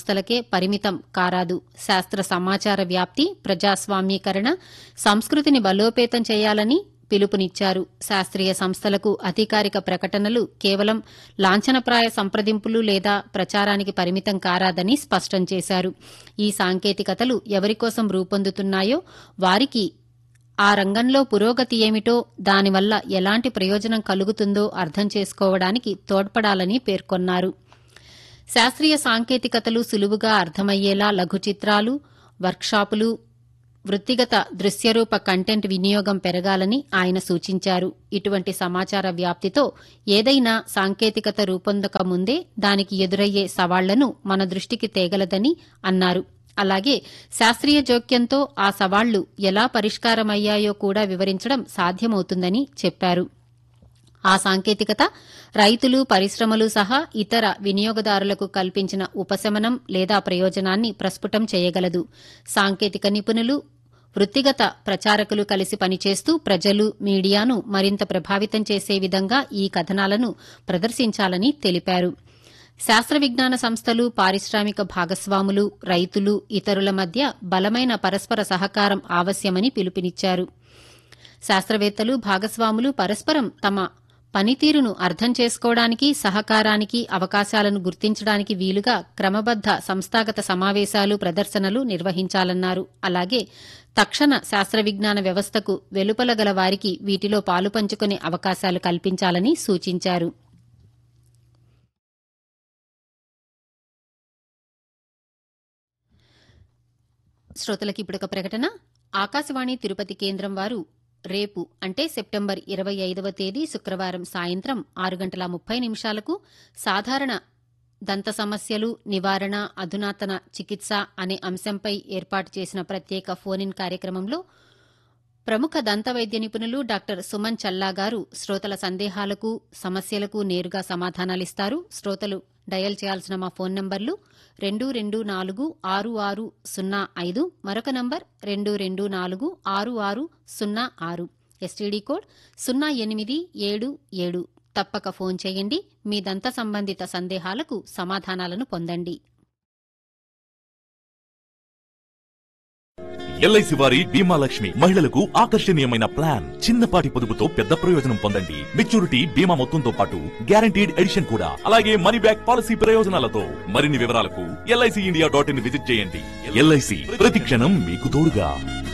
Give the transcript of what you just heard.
సంస్థలకే పరిమితం కారాదు శాస్త్ర సమాచార వ్యాప్తి ప్రజాస్వామీకరణ సంస్కృతిని బలోపేతం చేయాలని పిలుపునిచ్చారు శాస్త్రీయ సంస్థలకు అధికారిక ప్రకటనలు కేవలం లాంఛనప్రాయ సంప్రదింపులు లేదా ప్రచారానికి పరిమితం కారాదని స్పష్టం చేశారు ఈ సాంకేతికతలు ఎవరికోసం రూపొందుతున్నాయో వారికి ఆ రంగంలో పురోగతి ఏమిటో దానివల్ల ఎలాంటి ప్రయోజనం కలుగుతుందో అర్థం చేసుకోవడానికి తోడ్పడాలని పేర్కొన్నారు శాస్త్రీయ సాంకేతికతలు సులువుగా అర్థమయ్యేలా లఘు చిత్రాలు వర్క్షాపులు వృత్తిగత దృశ్యరూప కంటెంట్ వినియోగం పెరగాలని ఆయన సూచించారు ఇటువంటి సమాచార వ్యాప్తితో ఏదైనా సాంకేతికత రూపొందక ముందే దానికి ఎదురయ్యే సవాళ్లను మన దృష్టికి తేగలదని అన్నారు అలాగే శాస్త్రీయ జోక్యంతో ఆ సవాళ్లు ఎలా పరిష్కారమయ్యాయో కూడా వివరించడం సాధ్యమవుతుందని చెప్పారు ఆ సాంకేతికత రైతులు పరిశ్రమలు సహా ఇతర వినియోగదారులకు కల్పించిన ఉపశమనం లేదా ప్రయోజనాన్ని ప్రస్ఫుటం చేయగలదు సాంకేతిక నిపుణులు వృత్తిగత ప్రచారకులు కలిసి పనిచేస్తూ ప్రజలు మీడియాను మరింత ప్రభావితం చేసే విధంగా ఈ కథనాలను ప్రదర్శించాలని తెలిపారు శాస్త్ర విజ్ఞాన సంస్థలు పారిశ్రామిక భాగస్వాములు రైతులు ఇతరుల మధ్య బలమైన పరస్పర సహకారం ఆవశ్యమని పిలుపునిచ్చారు శాస్త్రవేత్తలు భాగస్వాములు పరస్పరం తమ పనితీరును అర్థం చేసుకోవడానికి సహకారానికి అవకాశాలను గుర్తించడానికి వీలుగా క్రమబద్ద సంస్థాగత సమావేశాలు ప్రదర్శనలు నిర్వహించాలన్నారు అలాగే తక్షణ శాస్త్ర విజ్ఞాన వ్యవస్థకు వెలుపల గల వారికి వీటిలో పాలుపంచుకునే అవకాశాలు కల్పించాలని సూచించారు శ్రోతలకి ఇప్పుడొక ప్రకటన ఆకాశవాణి తిరుపతి కేంద్రం వారు రేపు అంటే సెప్టెంబర్ ఇరవై ఐదవ తేదీ శుక్రవారం సాయంత్రం ఆరు గంటల ముప్పై నిమిషాలకు సాధారణ దంత సమస్యలు నివారణ అధునాతన చికిత్స అనే అంశంపై ఏర్పాటు చేసిన ప్రత్యేక ఫోన్ ఇన్ కార్యక్రమంలో ప్రముఖ దంత వైద్య నిపుణులు డాక్టర్ సుమన్ చల్లా గారు శ్రోతల సందేహాలకు సమస్యలకు నేరుగా సమాధానాలిస్తారు శ్రోతలు డయల్ చేయాల్సిన మా ఫోన్ నంబర్లు రెండు రెండు నాలుగు ఆరు ఆరు సున్నా ఐదు మరొక నంబర్ రెండు రెండు నాలుగు ఆరు ఆరు సున్నా ఆరు ఎస్టీడీ కోడ్ సున్నా ఎనిమిది ఏడు ఏడు తప్పక ఫోన్ చేయండి మీ దంత సంబంధిత సందేహాలకు సమాధానాలను పొందండి ఎల్ఐసి వారి బీమా లక్ష్మి మహిళలకు ఆకర్షణీయమైన ప్లాన్ చిన్నపాటి పొదుపుతో పెద్ద ప్రయోజనం పొందండి మెచ్యూరిటీ బీమా మొత్తంతో పాటు గ్యారంటీడ్ ఎడిషన్ కూడా అలాగే మనీ బ్యాక్ పాలసీ ప్రయోజనాలతో మరిన్ని వివరాలకు LIC India dot in visit చేయండి ఎల్ఐసి ప్రతి క్షణం మీకు తోడుగా